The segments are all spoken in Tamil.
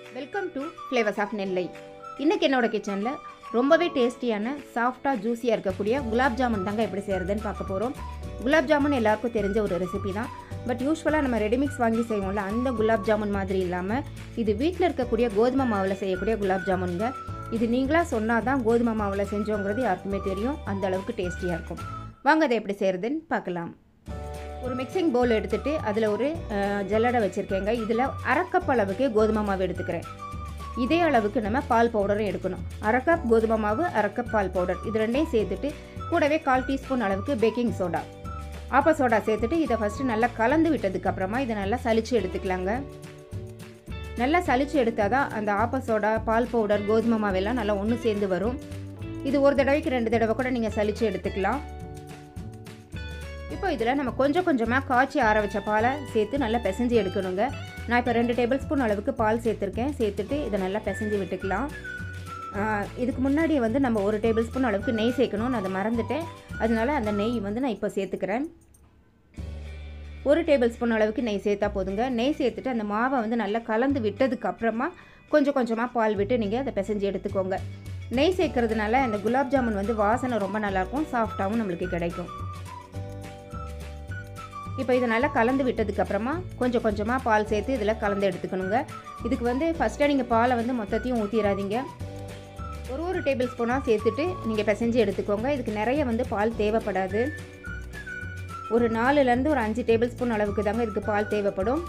welcome to flavours of Nellai இன்றைக்கி என்னோட கிச்சனில் ரொம்பவே டேஸ்டியான சாஃப்டாக ஜூஸியாக இருக்கக்கூடிய குலாப் ஜாமுன் தாங்க எப்படி செய்கிறதுன்னு பார்க்க போகிறோம் குலாப் ஜாமுன் எல்லாருக்கும் தெரிஞ்ச ஒரு ரெசிபி தான் பட் யூஸ்வலாக நம்ம ரெடிமிக்ஸ் வாங்கி செய்வோம்ல அந்த குலாப் ஜாமுன் மாதிரி இல்லாமல் இது வீட்டில் இருக்கக்கூடிய கோதுமை மாவில் செய்யக்கூடிய குலாப் ஜாமுனுங்க இது நீங்களாக சொன்னால் தான் கோதுமை மாவில் செஞ்சோங்கிறது யாருக்குமே தெரியும் அந்த அளவுக்கு டேஸ்டியாக இருக்கும் வாங்க அதை எப்படி செய்கிறதுன்னு பார்க்கலாம் ஒரு மிக்சிங் பவுல் எடுத்துட்டு அதில் ஒரு அஹ், ஜல்லடை வச்சுருக்கேங்க இதில் அரைக்கப் அளவுக்கு கோதுமை மாவு எடுத்துக்கிறேன் இதே அளவுக்கு நம்ம பால் பவுடரும் எடுக்கணும் அரை கப் கோதுமை மாவு அரை கப் பால் பவுடர் இது ரெண்டையும் சேர்த்துட்டு கூடவே கால் டீஸ்பூன் அளவுக்கு பேக்கிங் சோடா ஆப்ப சோடா சேர்த்துட்டு இதை ஃபஸ்ட்டு நல்லா கலந்து விட்டதுக்கு அப்புறமா இதை நல்லா சலிச்சு எடுத்துக்கலாங்க நல்லா சலிச்சு எடுத்தால் தான் அந்த ஆப்ப சோடா பால் பவுடர் கோதுமை மாவெல்லாம் நல்லா ஒன்று சேர்ந்து வரும் இது ஒரு தடவைக்கு ரெண்டு தடவை கூட நீங்கள் சலிச்சு எடுத்துக்கலாம் இப்போ இதில் நம்ம கொஞ்சம் கொஞ்சமாக காய்ச்சி ஆற வச்ச பாலை சேர்த்து நல்லா பிசைஞ்சு எடுக்கணுங்க நான் இப்போ ரெண்டு டேபிள் ஸ்பூன் அளவுக்கு பால் சேர்த்துருக்கேன் சேர்த்துட்டு இதை நல்லா பிசைஞ்சு விட்டுக்கலாம் ஆஹ் இதுக்கு முன்னாடி வந்து நம்ம ஒரு டேபிள் ஸ்பூன் அளவுக்கு நெய் சேர்க்கணும் நான் அதை மறந்துட்டேன் அதனால அந்த நெய் வந்து நான் இப்போ சேர்த்துக்கிறேன் ஒரு டேபிள் ஸ்பூன் அளவுக்கு நெய் சேர்த்தா போதுங்க நெய் சேர்த்துட்டு அந்த மாவை வந்து நல்லா கலந்து விட்டதுக்கு அப்புறமா கொஞ்சம் கொஞ்சமாக பால் விட்டு நீங்கள் அதை பிசைஞ்சு எடுத்துக்கோங்க நெய் சேர்க்கறதுனால அந்த குலாப் ஜாமுன் வந்து வாசனை ரொம்ப நல்லாயிருக்கும் சாஃப்டாகவும் நம்மளுக்கு கிடைக்கும் இப்போ இதை நல்லா கலந்து விட்டதுக்கு அப்புறமா கொஞ்சம் கொஞ்சமாக பால் சேர்த்து இதில் கலந்து எடுத்துக்கணுங்க இதுக்கு வந்து ஃபஸ்ட்டாக நீங்கள் பாலை வந்து மொத்தத்தையும் ஊற்றிடாதீங்க ஒரு ஒரு டேபிள் ஸ்பூனாக சேர்த்துட்டு நீங்கள் பிசைஞ்சு எடுத்துக்கோங்க இதுக்கு நிறைய வந்து பால் தேவைப்படாது ஒரு நாலுலேருந்து ஒரு அஞ்சு டேபிள் ஸ்பூன் அளவுக்கு தாங்க இதுக்கு பால் தேவைப்படும்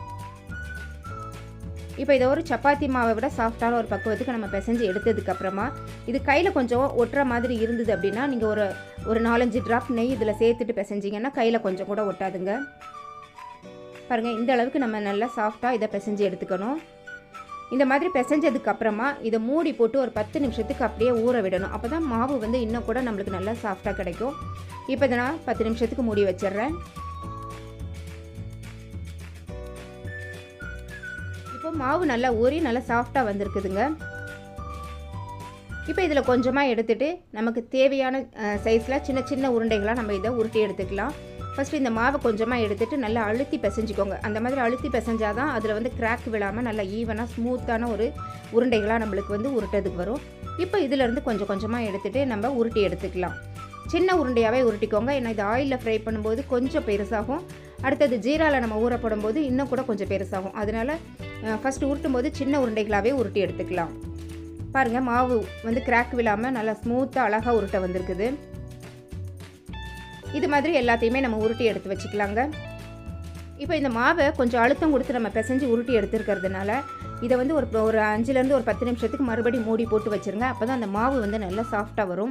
இப்போ இதை ஒரு சப்பாத்தி மாவை விட சாஃப்டான ஒரு பக்குவத்துக்கு நம்ம பிசைஞ்சு எடுத்ததுக்கப்புறமா இது கையில் கொஞ்சம் ஒட்டுற மாதிரி இருந்தது அப்படின்னா நீங்கள் ஒரு ஒரு நாலஞ்சு ட்ராப் நெய் இதில் சேர்த்துட்டு பிசைஞ்சிங்கன்னா கையில் கொஞ்சம் கூட ஒட்டாதுங்க பாருங்கள் இந்த அளவுக்கு நம்ம நல்லா சாஃப்டாக இதை பிசைஞ்சு எடுத்துக்கணும் இந்த மாதிரி பிசைஞ்சதுக்கு அப்புறமா இதை மூடி போட்டு ஒரு பத்து நிமிஷத்துக்கு அப்படியே ஊற விடணும் அப்போ தான் மாவு வந்து இன்னும் கூட நம்மளுக்கு நல்லா சாஃப்டாக கிடைக்கும் இப்போ இதை நான் பத்து நிமிஷத்துக்கு மூடி வச்சிடுறேன் இப்போ மாவு நல்லா ஊறி நல்லா சாஃப்டாக வந்திருக்குதுங்க இப்போ இதில் கொஞ்சமாக எடுத்துட்டு நமக்கு தேவையான சைஸில் சின்ன சின்ன உருண்டைகளாக நம்ம இதை உருட்டி எடுத்துக்கலாம் ஃபஸ்ட்டு இந்த மாவை கொஞ்சமாக எடுத்துட்டு நல்லா அழுத்தி பிசைஞ்சிக்கோங்க அந்த மாதிரி அழுத்தி பிசைஞ்சால் தான் அதில் வந்து கிராக் விழாமல் நல்லா ஈவனாக ஸ்மூத்தான ஒரு உருண்டைகளாக நம்மளுக்கு வந்து உருட்டதுக்கு வரும் இப்போ இதிலேருந்து கொஞ்சம் கொஞ்சமாக எடுத்துகிட்டு நம்ம உருட்டி எடுத்துக்கலாம் சின்ன உருண்டையாகவே உருட்டிக்கோங்க ஏன்னா இது ஆயிலில் ஃப்ரை பண்ணும்போது கொஞ்சம் பெருசாகும் அடுத்தது ஜீராவில் நம்ம ஊற போடும்போது இன்னும் கூட கொஞ்சம் பெருசாகும் அதனால் ஃபஸ்ட்டு உருட்டும் போது சின்ன உருண்டைகளாகவே உருட்டி எடுத்துக்கலாம் பாருங்கள் மாவு வந்து கிராக் விழாமல் நல்லா ஸ்மூத்தாக அழகாக உருட்ட வந்திருக்குது இது மாதிரி எல்லாத்தையுமே நம்ம உருட்டி எடுத்து வச்சுக்கலாங்க இப்போ இந்த மாவை கொஞ்சம் அழுத்தம் கொடுத்து நம்ம பிசைஞ்சு உருட்டி எடுத்துருக்கிறதுனால இதை வந்து ஒரு ஒரு அஞ்சுலேருந்து ஒரு பத்து நிமிஷத்துக்கு மறுபடியும் மூடி போட்டு வச்சுருங்க அப்போ தான் அந்த மாவு வந்து நல்லா சாஃப்டாக வரும்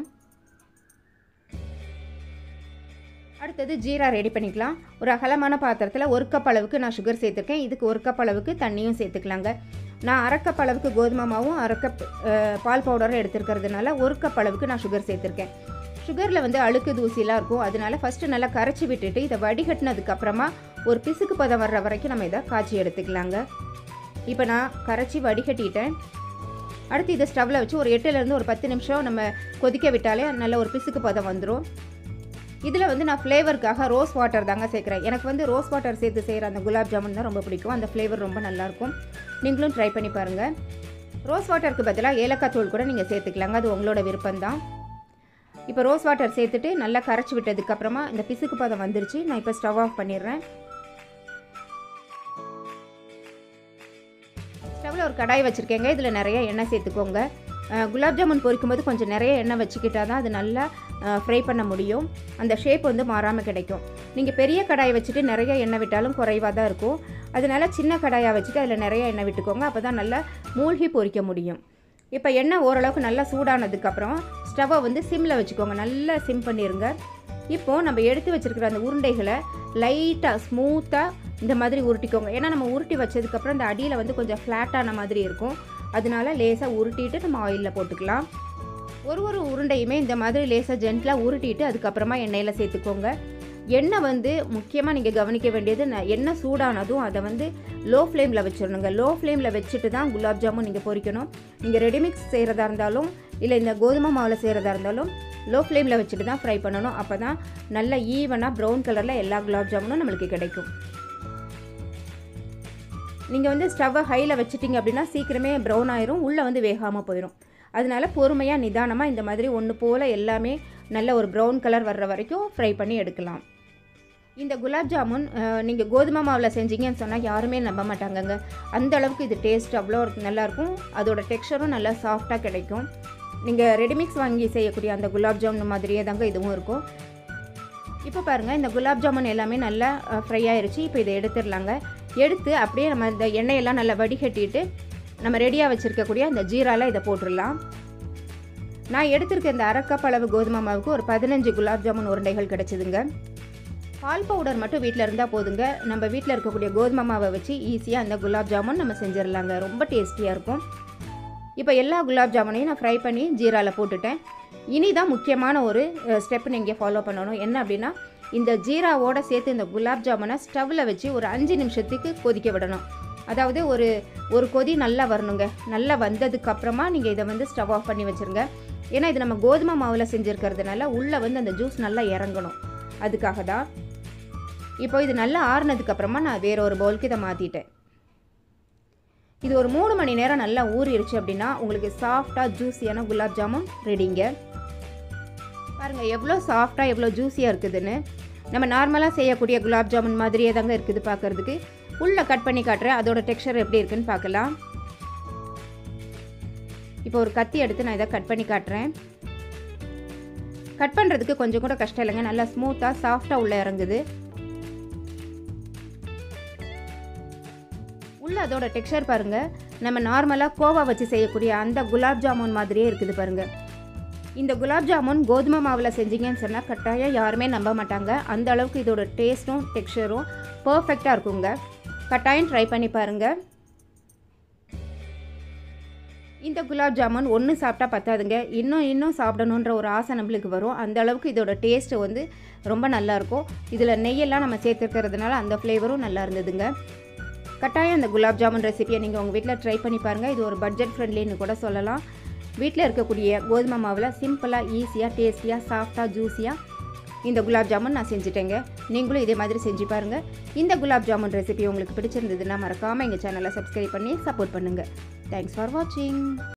அடுத்தது ஜீரா ரெடி பண்ணிக்கலாம் ஒரு அகலமான பாத்திரத்தில் ஒரு கப் அளவுக்கு நான் சுகர் சேர்த்துருக்கேன் இதுக்கு ஒரு கப் அளவுக்கு தண்ணியும் சேர்த்துக்கலாங்க நான் அரை கப் அளவுக்கு கோதுமை மாவும் அரை கப் அஹ், பால் பவுடரும் எடுத்துருக்கிறதுனால ஒரு கப் அளவுக்கு நான் சுகர் சேர்த்துருக்கேன் சுகரில் வந்து அழுக்கு தூசிலாம் இருக்கும் அதனால ஃபஸ்ட்டு நல்லா கரைச்சி விட்டுட்டு இதை வடிகட்டினதுக்கப்புறமா ஒரு பிசுக்கு பதம் வர்ற வரைக்கும் நம்ம இதை காய்ச்சி எடுத்துக்கலாங்க இப்போ நான் கரைச்சி வடிகட்டிட்டேன் அடுத்து இதை ஸ்டவ்வில் வச்சு ஒரு எட்டுலேருந்து ஒரு பத்து நிமிஷம் நம்ம கொதிக்க விட்டாலே நல்ல ஒரு பிசுக்கு பதம் வந்துடும் இதில் வந்து நான் ஃப்ளேவருக்காக ரோஸ் வாட்டர் தாங்க சேர்க்குறேன் எனக்கு வந்து ரோஸ் வாட்டர் சேர்த்து செய்கிற அந்த குலாப் ஜாமுன் தான் ரொம்ப பிடிக்கும் அந்த ஃப்ளேவர் ரொம்ப நல்லாயிருக்கும் நீங்களும் ட்ரை பண்ணி பாருங்கள் ரோஸ் வாட்டருக்கு பதிலாக ஏலக்காய் தூள் கூட நீங்கள் சேர்த்துக்கலாங்க அது உங்களோட விருப்பம்தான் இப்போ ரோஸ் வாட்டர் சேர்த்துட்டு நல்லா கரைச்சி விட்டதுக்கப்புறமா இந்த பிசுக்கு பதம் வந்துருச்சு நான் இப்போ ஸ்டவ் ஆஃப் பண்ணிடுறேன் ஸ்டவ்வில் ஒரு கடாய் வச்சுருக்கேங்க இதில் நிறைய எண்ணெய் சேர்த்துக்கோங்க அஹ், குலாப் ஜாமுன் பொரிக்கும் போது கொஞ்சம் நிறைய எண்ணெய் வச்சுக்கிட்டா தான் அது நல்லா ஃப்ரை பண்ண முடியும் அந்த ஷேப் வந்து மாறாமல் கிடைக்கும் நீங்கள் பெரிய கடாயை வச்சுட்டு நிறைய எண்ணெய் விட்டாலும் குறைவாக தான் இருக்கும் அதனால சின்ன கடாயாக வச்சுட்டு அதில் நிறைய எண்ணெய் விட்டுக்கோங்க அப்போ தான் நல்லா மூழ்கி பொரிக்க முடியும் இப்போ எண்ணெய் ஓரளவுக்கு நல்லா சூடானதுக்கப்புறம் ஸ்டவ்வை வந்து சிம்மில் வச்சுக்கோங்க நல்லா சிம் பண்ணிடுங்க இப்போது நம்ம எடுத்து வச்சிருக்கிற அந்த உருண்டைகளை லைட்டாக ஸ்மூத்தாக இந்த மாதிரி உருட்டிக்கோங்க ஏன்னா நம்ம உருட்டி வச்சதுக்கப்புறம் இந்த அடியில் வந்து கொஞ்சம் ஃப்ளாட்டான மாதிரி இருக்கும் அதனால லேசாக உருட்டிட்டு நம்ம ஆயிலில் போட்டுக்கலாம் ஒரு ஒரு உருண்டையுமே இந்த மாதிரி லேசாக ஜென்டலாக உருட்டிட்டு அதுக்கப்புறமா எண்ணெயில் சேர்த்துக்கோங்க எண்ணெய் வந்து முக்கியமாக நீங்கள் கவனிக்க வேண்டியது ந- எண்ணெய் சூடானதும் அதை வந்து லோ ஃப்ளேமில் வச்சிடணுங்க லோ ஃப்ளேமில் வச்சுட்டு தான் குலாப் ஜாமுன் நீங்கள் பொரிக்கணும் நீங்கள் ரெடிமிக்ஸ் செய்கிறதா இருந்தாலும் இல்லை இந்த கோதுமை மாவில் செய்கிறதா இருந்தாலும் லோ ஃப்ளேமில் வச்சுட்டு தான் ஃப்ரை பண்ணணும் அப்போ தான் நல்ல ஈவனாக ப்ரௌன் கலரில் எல்லா குலாப் ஜாமுனும் நம்மளுக்கு கிடைக்கும் நீங்கள் வந்து ஸ்டவ்வை ஹையில் வச்சிட்டிங்க அப்படின்னா சீக்கிரமே ப்ரௌன் ஆயிரும் உள்ளே வந்து வேகாமல் போயிடும் அதனால பொறுமையாக நிதானமாக இந்த மாதிரி ஒன்று போல் எல்லாமே நல்ல ஒரு ப்ரௌன் கலர் வர்ற வரைக்கும் ஃப்ரை பண்ணி எடுக்கலாம் இந்த குலாப் ஜாமுன் நீங்கள் கோதுமை மாவில் செஞ்சீங்கன்னு சொன்னால் யாருமே நம்ப மாட்டாங்கங்க அந்த அளவுக்கு இது டேஸ்ட் அவ்வளோ நல்லாயிருக்கும் அதோட டெக்ஸ்சரும் நல்லா சாஃப்டாக கிடைக்கும் நீங்கள் ரெடிமிக்ஸ் வாங்கி செய்யக்கூடிய அந்த குலாப் ஜாமுன் மாதிரியே தாங்க இதுவும் இருக்கும் இப்போ பாருங்கள் இந்த குலாப் ஜாமுன் எல்லாமே நல்லா ஃப்ரை ஆயிருச்சு இப்போ இதை எடுத்துடலாங்க எடுத்து அப்படியே நம்ம இந்த எண்ணெயெல்லாம் நல்லா வடிகட்டிட்டு நம்ம ரெடியாக வச்சுருக்கக்கூடிய அந்த ஜீரால இதை போட்டுடலாம் நான் எடுத்திருக்க இந்த அரை கப் அளவு கோதுமை மாவுக்கு ஒரு பதினஞ்சு குலாப் ஜாமுன் உருண்டைகள் கிடச்சிதுங்க பால் பவுடர் மட்டும் வீட்டில் இருந்தால் போதுங்க நம்ம வீட்டில் இருக்கக்கூடிய கோதுமை மாவை வச்சு ஈஸியாக அந்த குலாப் ஜாமுன் நம்ம செஞ்சிடலாங்க ரொம்ப டேஸ்டியாக இருக்கும் இப்போ எல்லா குலாப் ஜாமுனையும் நான் ஃப்ரை பண்ணி ஜீராவில் போட்டுட்டேன் இனி தான் முக்கியமான ஒரு ஸ்டெப் நீங்கள் ஃபாலோ பண்ணணும் என்ன அப்படின்னா இந்த ஜீராவோட சேர்த்து இந்த குலாப் ஜாமுனை ஸ்டவ்வில் வச்சு ஒரு அஞ்சு நிமிஷத்துக்கு கொதிக்க விடணும் அதாவது ஒரு ஒரு கொதி நல்லா வரணுங்க நல்லா வந்ததுக்கு அப்புறமா நீங்கள் இதை வந்து ஸ்டவ் ஆஃப் பண்ணி வச்சுருங்க ஏன்னா இது நம்ம கோதுமை மாவில் செஞ்சுருக்கிறதுனால உள்ளே வந்து அந்த ஜூஸ் நல்லா இறங்கணும் அதுக்காக தான் இப்போ இது நல்லா ஆறுனதுக்கு அப்புறமா நான் வேற ஒரு பவுலுக்கு இதை மாற்றிட்டேன் இது ஒரு மூணு மணி நேரம் நல்லா ஊறிடுச்சு அப்படின்னா உங்களுக்கு சாஃப்டாக ஜூஸியான குலாப் ஜாமுன் ரெடிங்க பாருங்கள் எவ்வளோ சாஃப்டாக எவ்வளோ ஜூஸியாக இருக்குதுன்னு நம்ம நார்மலாக செய்யக்கூடிய குலாப் ஜாமுன் மாதிரியே தாங்க இருக்குது பார்க்குறதுக்கு உள்ளே கட் பண்ணி காட்டுறேன் அதோட டெக்ஸ்சர் எப்படி இருக்குன்னு பார்க்கலாம் இப்போ ஒரு கத்தி எடுத்து நான் இதை கட் பண்ணி காட்டுறேன் கட் பண்ணுறதுக்கு கொஞ்சம் கூட கஷ்டம் இல்லைங்க நல்லா ஸ்மூத்தாக சாஃப்டாக உள்ளே இறங்குது உள்ள அதோட டெக்ஸ்சர் பாருங்க நம்ம நார்மலாக கோவா வச்சு செய்யக்கூடிய அந்த குலாப் ஜாமுன் மாதிரியே இருக்குது பாருங்க இந்த குலாப் ஜாமுன் கோதுமை மாவில் செஞ்சீங்கன்னு சொன்னால் கட்டாயம் யாருமே நம்ப மாட்டாங்க அந்த அளவுக்கு இதோட டேஸ்ட்டும் டெக்ஸ்சரும் பர்ஃபெக்டாக இருக்குங்க கட்டாயம் ட்ரை பண்ணி பாருங்கள் இந்த குலாப் ஜாமுன் ஒன்று சாப்பிட்டா பத்தாதுங்க இன்னும் இன்னும் சாப்பிடணுன்ற ஒரு ஆசை நம்மளுக்கு வரும் அந்த அளவுக்கு இதோட டேஸ்ட்டு வந்து ரொம்ப நல்லாயிருக்கும் இதில் நெய்யெல்லாம் நம்ம சேர்த்துருக்கிறதுனால அந்த ஃப்ளேவரும் நல்லா இருந்ததுங்க கட்டாயம் இந்த குலாப் ஜாமுன் ரெசிபியை நீங்கள் உங்கள் வீட்டில் ட்ரை பண்ணி பாருங்கள் இது ஒரு பட்ஜெட் ஃப்ரெண்ட்லின்னு கூட சொல்லலாம் வீட்டில் இருக்கக்கூடிய கோதுமை மாவில் சிம்பிளாக ஈஸியாக டேஸ்டியாக சாஃப்டாக ஜூஸியாக இந்த குலாப் ஜாமுன் நான் செஞ்சுட்டேங்க நீங்களும் இதே மாதிரி செஞ்சு பாருங்கள் இந்த குலாப் ஜாமுன் ரெசிபி உங்களுக்கு பிடிச்சிருந்ததுன்னா மறக்காமல் எங்கள் சேனலை சப்ஸ்கிரைப் பண்ணி சப்போர்ட் பண்ணுங்கள் தேங்க்ஸ் ஃபார் வாட்சிங்